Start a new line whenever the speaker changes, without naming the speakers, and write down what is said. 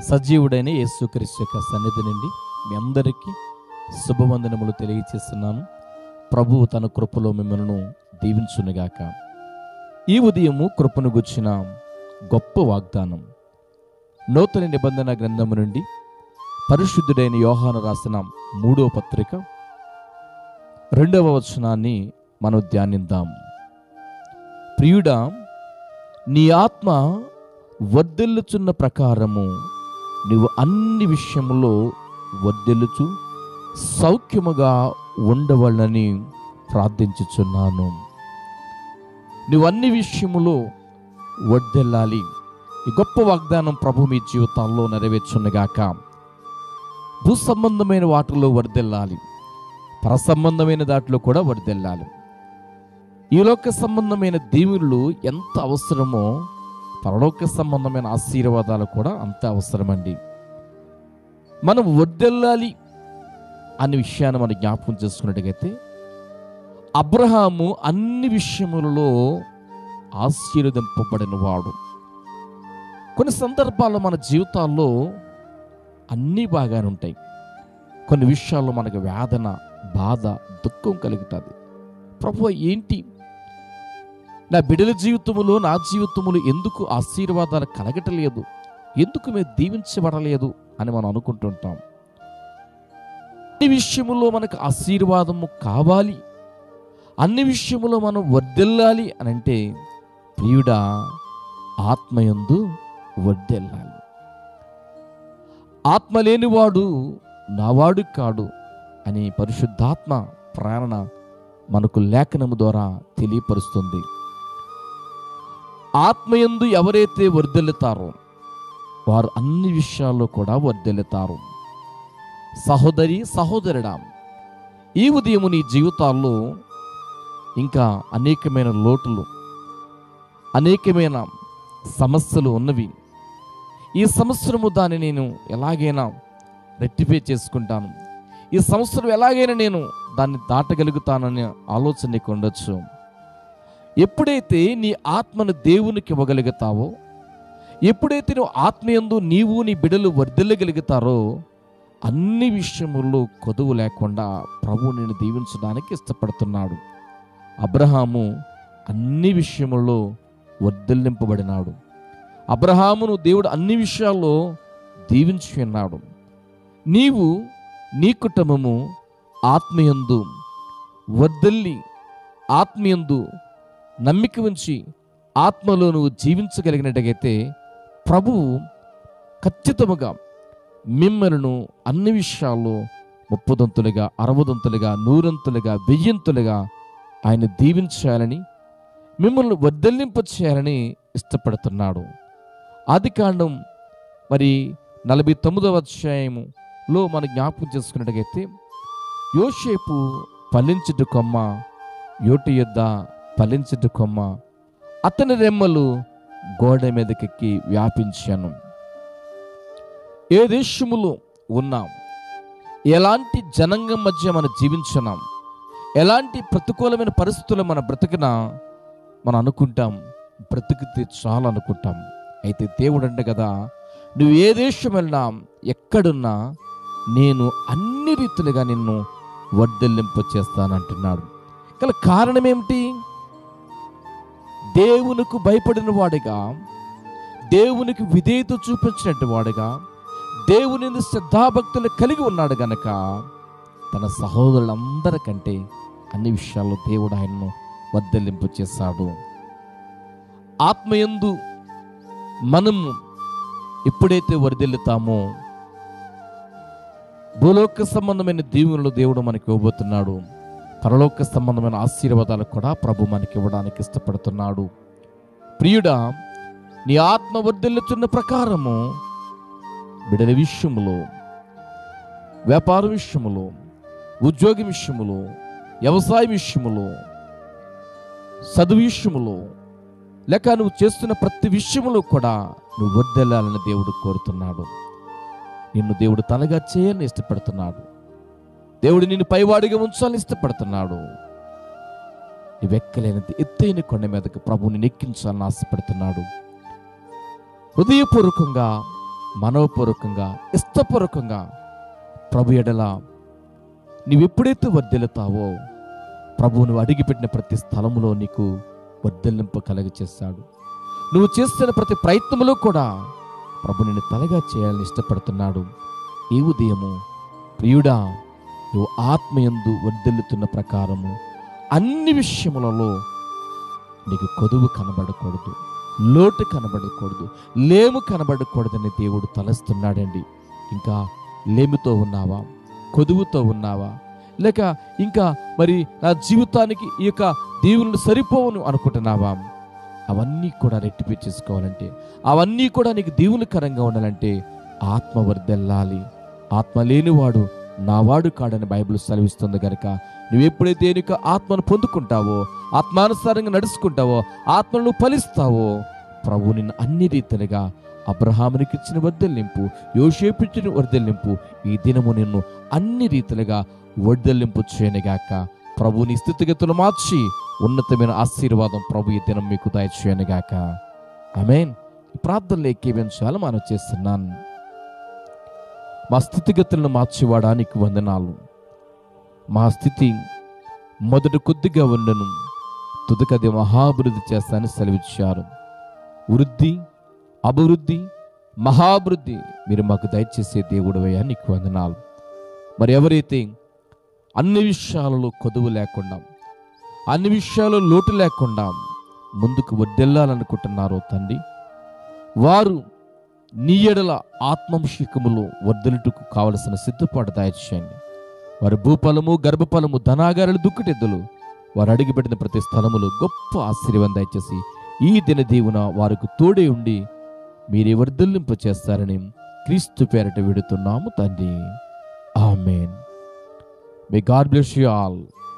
సజీవుడైన యేసుక్రీస్తు యొక్క సన్నిధి నుండి మీ అందరికీ శుభవందనములు తెలియచేస్తున్నాను ప్రభువు తన కృపలో మిమ్మల్ని దీవించునుగాక ఈ ఉదయము కృపను గుచ్చిన గొప్ప వాగ్దానం నూతన నిబంధన గ్రంథము నుండి పరిశుద్ధుడైన యోహాను రాసిన మూడవ పత్రిక రెండవ వచనాన్ని మనం ధ్యానిద్దాం ప్రియుడా నీ ఆత్మ వర్ధిల్లుచున్న ప్రకారము నీవు అన్ని విషయములో వర్ధిల్లుచు సౌఖ్యముగా ఉండవాలని ప్రార్థించుచున్నాను నువ్వు అన్ని విషయములో వర్ధిల్లాలి ఈ గొప్ప వాగ్దానం ప్రభు మీ జీవితాల్లో నెరవేర్చున్నగాక భూ సంబంధమైన వాటిలో వర్ధిల్లాలి పర సంబంధమైన దాంట్లో కూడా వర్ధిల్లాలి ఈ లోక సంబంధమైన దీవులు ఎంత అవసరమో పరలోక సంబంధమైన ఆశీర్వాదాలు కూడా అంత అవసరమండి మనం వర్దెల్లాలి అనే విషయాన్ని మనం జ్ఞాపకం చేసుకున్నట్టుగైతే అబ్రహాము అన్ని విషయములలో ఆశీర్వదింపబడిన వాడు కొన్ని సందర్భాల్లో మన జీవితాల్లో అన్నీ బాగానే ఉంటాయి కొన్ని విషయాల్లో మనకు వేదన బాధ దుఃఖం కలుగుతుంది ప్రభు ఏంటి నా బిడ్డల జీవితములో నా జీవితములో ఎందుకు ఆశీర్వాదాలు కలగటలేదు ఎందుకు మేము దీవించబడలేదు అని మనం అనుకుంటుంటాం అన్ని విషయములో మనకు ఆశీర్వాదము కావాలి అన్ని విషయములో మనం వర్ధిల్లాలి అని అంటే ప్రియుడా ఆత్మయందు వర్ధిల్లాలి ఆత్మ లేనివాడు నావాడు కాడు అని పరిశుద్ధాత్మ ప్రేరణ మనకు లేఖనము ద్వారా తెలియపరుస్తుంది ఆత్మయందు ఎవరైతే వర్ధిల్లుతారో వారు అన్ని విషయాల్లో కూడా వర్ధిల్లుతారు సహోదరి సహోదరుడా ఈ ఉదయం నీ జీవితాల్లో ఇంకా అనేకమైన లోటులు అనేకమైన సమస్యలు ఉన్నవి ఈ సంవత్సరము దాన్ని నేను ఎలాగైనా రెక్టిఫై చేసుకుంటాను ఈ సంవత్సరం ఎలాగైనా నేను దాన్ని దాటగలుగుతాననే ఆలోచన నీకు ఉండొచ్చు ఎప్పుడైతే నీ ఆత్మను దేవునికి ఇవ్వగలుగుతావో ఎప్పుడైతే నువ్వు ఆత్మయందు నీవు నీ బిడలు వర్ధిల్లగలుగుతారో అన్ని విషయముల్లో కొదువు లేకుండా ప్రభు నేను దీవించడానికి ఇష్టపడుతున్నాడు అబ్రహాము అన్ని విషయముల్లో వర్ధిల్లింపబడినాడు అబ్రహామును దేవుడు అన్ని విషయాల్లో దీవించి ఉన్నాడు నీవు నీ కుటుంబము ఆత్మయందు వర్ధిల్లి ఆత్మయందు నమ్మిక ఉంచి ఆత్మలో నువ్వు జీవించగలిగినట్టయితే ప్రభువు ఖచ్చితముగా మిమ్మల్ని అన్ని విషయాల్లో ముప్పదంతులుగా అరవదంతులుగా నూరంతులుగా వెయ్యంతులుగా ఆయన దీవించాలని మిమ్మల్ని వర్ధల్లింప చేయాలని ఇష్టపడుతున్నాడు ఆది కాండం మరి నలభై తొమ్మిదవ అధ్యాయములో మనం జ్ఞాపకం చేసుకున్నట్టుగైతే యోషేపు ఫలించుట కొమ్మ యోటి యొద్ద ఫలించుట కొమ్మ అతని రెమ్మలు గోడ మీదకెక్కి వ్యాపించాను ఏ దేశములో ఉన్నాం ఎలాంటి జనాంగం మధ్య మనం జీవించున్నాం ఎలాంటి ప్రతికూలమైన పరిస్థితులు మన బ్రతికిన మనం అనుకుంటాం బ్రతికితే చాలు అనుకుంటాం అయితే దేవుడు అంటే కదా నువ్వు ఏ దేశం వెళ్ళినా ఎక్కడున్నా నేను అన్ని రీతులుగా నిన్ను వర్ధల్లింప చేస్తానంటున్నాడు గల కారణం ఏమిటి దేవునికి భయపడిన వాడిగా దేవునికి విధేయత చూపించినట్టు వాడుగా దేవుని శ్రద్ధాభక్తులు కలిగి ఉన్నాడు గనక తన సహోదరులందరికంటే అన్ని విషయాల్లో దేవుడు ఆయన్ను వర్ధలింపు చేశాడు ఆత్మయందు మనము ఎప్పుడైతే వర్ధిల్లుతామో భూలోక సంబంధమైన దీవులను దేవుడు మనకి ఇవ్వబోతున్నాడు పరలోక సంబంధమైన ఆశీర్వాదాలు కూడా ప్రభు మనకి ఇవ్వడానికి ఇష్టపడుతున్నాడు ప్రియుడా నీ ఆత్మ వర్ధిల్లుతున్న ప్రకారము బిడల విషయములో వ్యాపార విషయములో ఉద్యోగ విషయములో వ్యవసాయ విషయములో చదువు విషయములో లేక నువ్వు చేస్తున్న ప్రతి విషయములో కూడా నువ్వు వర్దెల్లాలని దేవుడు కోరుతున్నాడు నిన్ను దేవుడు తలగా చేయాలని ఇష్టపడుతున్నాడు దేవుడు నిన్ను పైవాడిగా ఉంచాలని ఇష్టపడుతున్నాడు నువ్వెక్కలేనంత ఎత్తైన కొండ మీదకి ప్రభువుని నెక్కించాలని ఆశపడుతున్నాడు హృదయపూర్వకంగా మనవపూర్వకంగా ఇష్టపూర్వకంగా ప్రభు ఎడల నీవెప్పుడైతే వర్ధిల్లుతావో ప్రభు నువ్వు అడిగిపెట్టిన ప్రతి స్థలములో నీకు వర్ధిల్లింపు కలగ చేస్తాడు నువ్వు చేస్తున్న ప్రతి ప్రయత్నంలో కూడా ప్రభు నిన్ను తలగా చేయాలని ఇష్టపడుతున్నాడు ఈ ఉదయము ప్రియుడా నువ్వు ఆత్మయందు వర్ధిల్లుతున్న ప్రకారము అన్ని విషయములలో నీకు కొదువు కనబడకూడదు లోటు కనబడకూడదు లేము కనబడకూడదని దేవుడు తలస్తున్నాడండి ఇంకా లేమితో ఉన్నావా కొదువుతో ఉన్నావా లేక ఇంకా మరి నా జీవితానికి ఈ యొక్క దేవుళ్ళు సరిపోవను అనుకుంటున్నావా అవన్నీ కూడా రెట్టిపి చేసుకోవాలంటే అవన్నీ కూడా నీకు దేవునికరంగా ఉండాలంటే ఆత్మ వర్దెల్లాలి ఆత్మ లేనివాడు నావాడు కాడని బైబిల్ సెలవిస్తుంది కనుక నువ్వు ఎప్పుడైతే నీకు ఆత్మను పొందుకుంటావో ఆత్మానుసారంగా నడుచుకుంటావో ఆత్మను ఫలిస్తావో ప్రభు నిన్ను అన్ని రీతిలుగా అబ్రహామునికి ఇచ్చిన వర్దెల్లింపు యోషేపు ఇచ్చిన వర్దెల్లింపు ఈ దినము నిన్ను అన్ని రీతిలుగా వర్దెల్లింపు చేయనుగాక ప్రభుని స్థితిగతులు మార్చి ఉన్నతమైన ఆశీర్వాదం ప్రభు ఈ దినం మీకు దయచేయనుగాక ఆమేన్ ఈ ప్రార్థనలు ఎక్కివించాలి మనం చేస్తున్నాను మా స్థితిగతులను మార్చివాడానికి వందనాలు మా స్థితి మొదట కొద్దిగా ఉండను తుదకది మహాభివృద్ధి చేస్తానని సెలవిచ్చారు వృద్ధి అభివృద్ధి మహాభివృద్ధి మీరు మాకు దయచేసే దేవుడు అయ్యా నీకు వందనాలు మరి ఎవరైతే అన్ని విషయాలలో కొదువు లేకుండా అన్ని విషయాల్లో లోటు లేకుండా ముందుకు వర్దెల్లాలనుకుంటున్నారో తండ్రి వారు నీ ఎడల ఆత్మాంశికములో వర్ధలుటకు కావలసిన సిద్ధపాటు దయచేయండి వారి భూఫలము గర్భఫలము ధనాగారాలు దుక్కుటెద్దులు వారు అడిగిపెట్టిన ప్రతి స్థలములు గొప్ప ఆశీర్వాదం దయచేసి ఈ దిన దీవున వారికి తోడే ఉండి మీరే వర్ధల్లింప చేస్తారని క్రీస్తు పేరట విడుతున్నాము తండ్రి amen may God bless you all